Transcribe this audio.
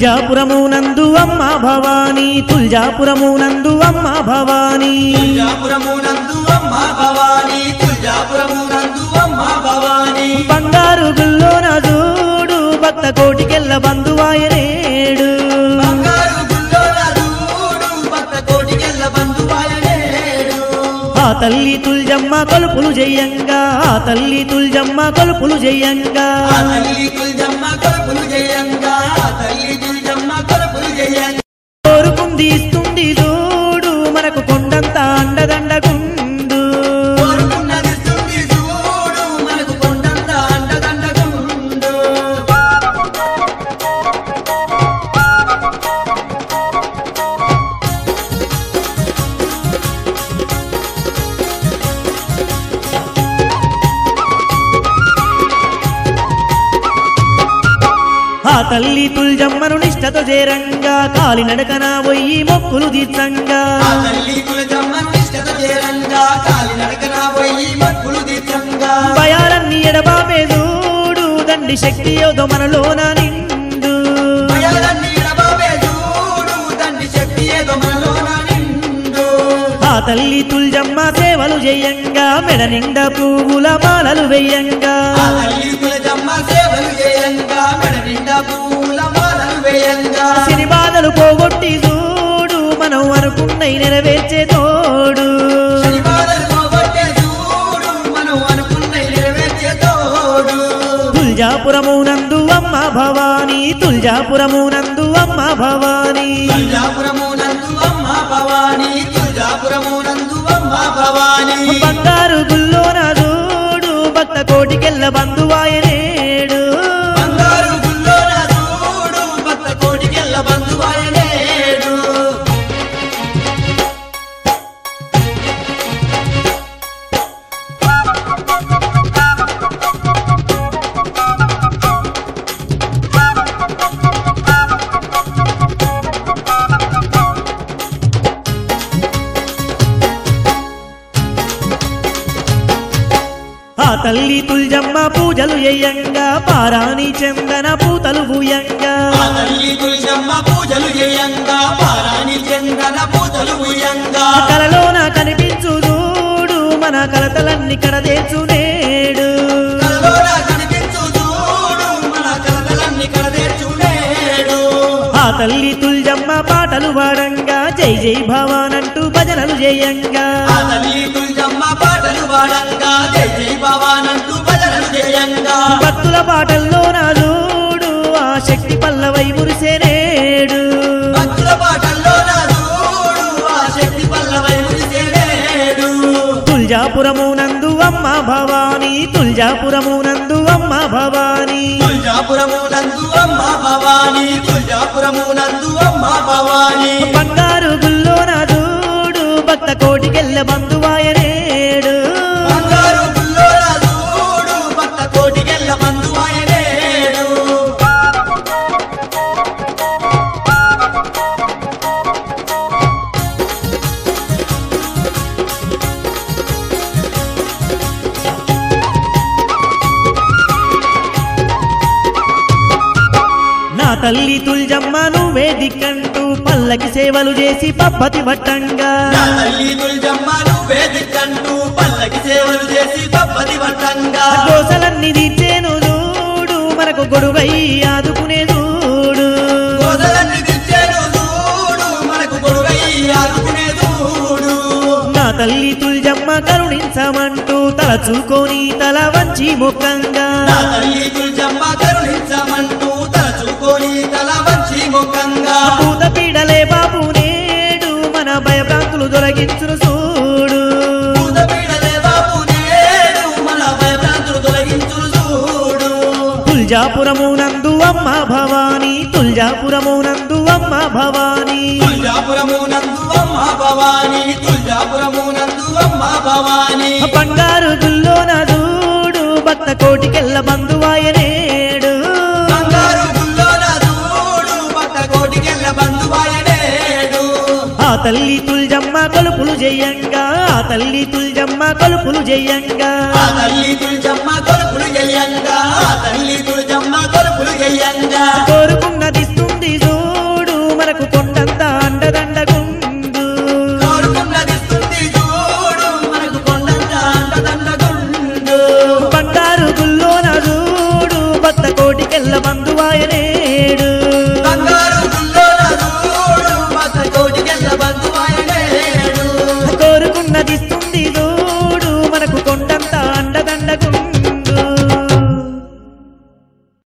తుల్జాపురమునందు అమ్మ భవానీ తుల్జాపురమునందు అమ్మ భవానీ తుల్జాపురమునందు అమ్మ భవానీ తుల్జాపురమునందు అమ్మ భవానీ బంగారు గుల్లోన చూడు భక్త కోటికెళ్ళ బంధువాయనేడు బంగారు గుల్లోన చూడు భక్త కోటికెళ్ళ బంధువాయనేడు ఆ తల్లి తుల్జమ్మ కొలుపులు జయంగా ఆ తల్లి తుల్జమ్మ కొలుపులు జయంగా ఆ తల్లి తుల్జమ్మ కొలుపులు జయంగా ఆ తల్లి తుల్జమ్మ కొలుపులు జయంగా కోరుకుంది ఇస్తుంది చూడు మనకు కొండంత అండదండగుండు కోరుకున్నది స్తుంది చూడు మనకు కొండంత అండదండగుండు ఆ తల్లి తుల్జమ్మను నిష్టతో చేరంగా కాలినడకన పోయి మొక్కులు తీర్చంగా ఆ తల్లి తుల్జమ్మ నిష్టత చేరంగా కాలి నడకన పోయి మక్కులు తీర్థంగా భయాలన్నీ ఎడబాపే చూడు దండి శక్తి యోధ మనలోన నిండు భయాలన్నీ ఎడబాబే చూడు తండ్రి శక్తి ఏదో మనలోన నిండు ఆ తల్లి తుల్జమ్మ సేవలు చేయంగా మెడ నిండా పువ్వుల మాలలు వెయ్యంగా ఆ తల్లి తులజమ్మ సేవలు చేయంగా మెడ నిండా పూల మాలలు వేయంగా సిని బాధలు పోగొట్టి చూడు మనం అనుకున్నై నెరవేర్చే తోడు శనివారం పోగొట్టే చూడు మనం అనుకున్న నెరవేర్చే తోడు తుల్జాపురమునందు అమ్మ భవానీ తుల్జాపురమునందు అమ్మ భవానీ తుల్జాపురము నందు అమ్మ భవానీ తుల్జాపురము నందు అమ్మ భవానీ బంగారు గుల్లోన చూడు భక్త కోటికెళ్ళ బంధువాయనేడు బంగారు గుల్లోన చూడు భక్త కోటికెళ్ళ బంధువాయనేడు ఆ తల్లి తుల్జమ్మ పూజలు చేయంగా పారాణి చందన పూతలు భూయంగా ఆ తల్లి తులసమ్మ పూజలు చేయంగా పారాణి చందన పూజలు ఉయ్యంగా కలలోన కనిపించు చూడు మన కలతలన్నీ కడదేచు నేడు కలలోన కనిపించు చూడు మన కలతలన్నీ కడదేర్చునేడు ఆ తల్లి తుల్జమ్మ పాటలు పాడంగా జై జై భవానంటూ భజనలు చేయంగా ఆ తల్లి తులసమ్మ పాటలు పాడంగా జై జై భవానంటూ భజనలు చేయంగా భక్తుల పాటల్లో నా చూడు ఆ శక్తి పల్లవై మురిసేనేడు భక్తుల పాటల్లో నా చూడు ఆ శక్తి పల్లవై మురిసేనేడు తుల్జాపురమునందు అమ్మ భవానీ తుల్జాపురమునందు అమ్మ భవానీ తుల్జాపురము నందు అమ్మ భవానీ తుల్జాపురము నందు అమ్మ భవానీ బంగారు గుల్లోన చూడు భక్త కోటికెళ్ళ బంధువాయనేడు బంగారు గుల్లోన చూడు భక్త కోటికెళ్ళ బంధువాయనేడు నా తల్లి తుల్జమ్మ నువ్వే దిక్కంటూ పల్లకి సేవలు చేసి పబ్బతి పట్టంగా నా తల్లి తుల్జమ్మను వేదికంటూ పల్లకి సేవలు చేసి తప్పది వట్టంగా దోసలన్నీ తీర్చేను చూడు మనకు గొడువై ఆదుకునే చూడు కోదలన్నీ తెచ్చాడు చూడు మనకు గొడువై ఆదుకునే చూడు నా తల్లి తుల్జమ్మ కరుణించమంటూ తలచుకొని తల వంచి ముఖంగా నా తల్లి తుల్జమ్మ కరుణించమంటూ తలచుకొని తల వంచి ముఖంగా పూత పీడలే బాబు నేడు మన భయభ్రాంతులు తొలగించును చూడు పూత పీడలే బాబు నేడు మన భయభ్రాంతులు తొలగించును చూడు తుల్జాపురము నందు అమ్మ భవానీ తుల్జాపురము నందు అమ్మ భవానీ తుల్జాపురము నందు అమ్మ భవానీ తుల్జాపురము నందు అమ్మ భవానీ బంగారు గుల్లోన చూడు భక్త కోటికెళ్ళ బంధువాయనేడు బంగారు గుల్లోన చూడు భక్త కోటికెళ్ళ బంధువాయనేడు ఆ తల్లి తుల్జమ్మ కొలుపులు జయంగా ఆ తల్లి తుల్జమ్మ కొలుపులు జయంగా ఆ తల్లి తుల్జమ్మ కొలుపులు చెయ్యంగా ఆ తల్లి తుల్జమ్మ కొలుపులు చెయ్యంగా కోరుకున్నది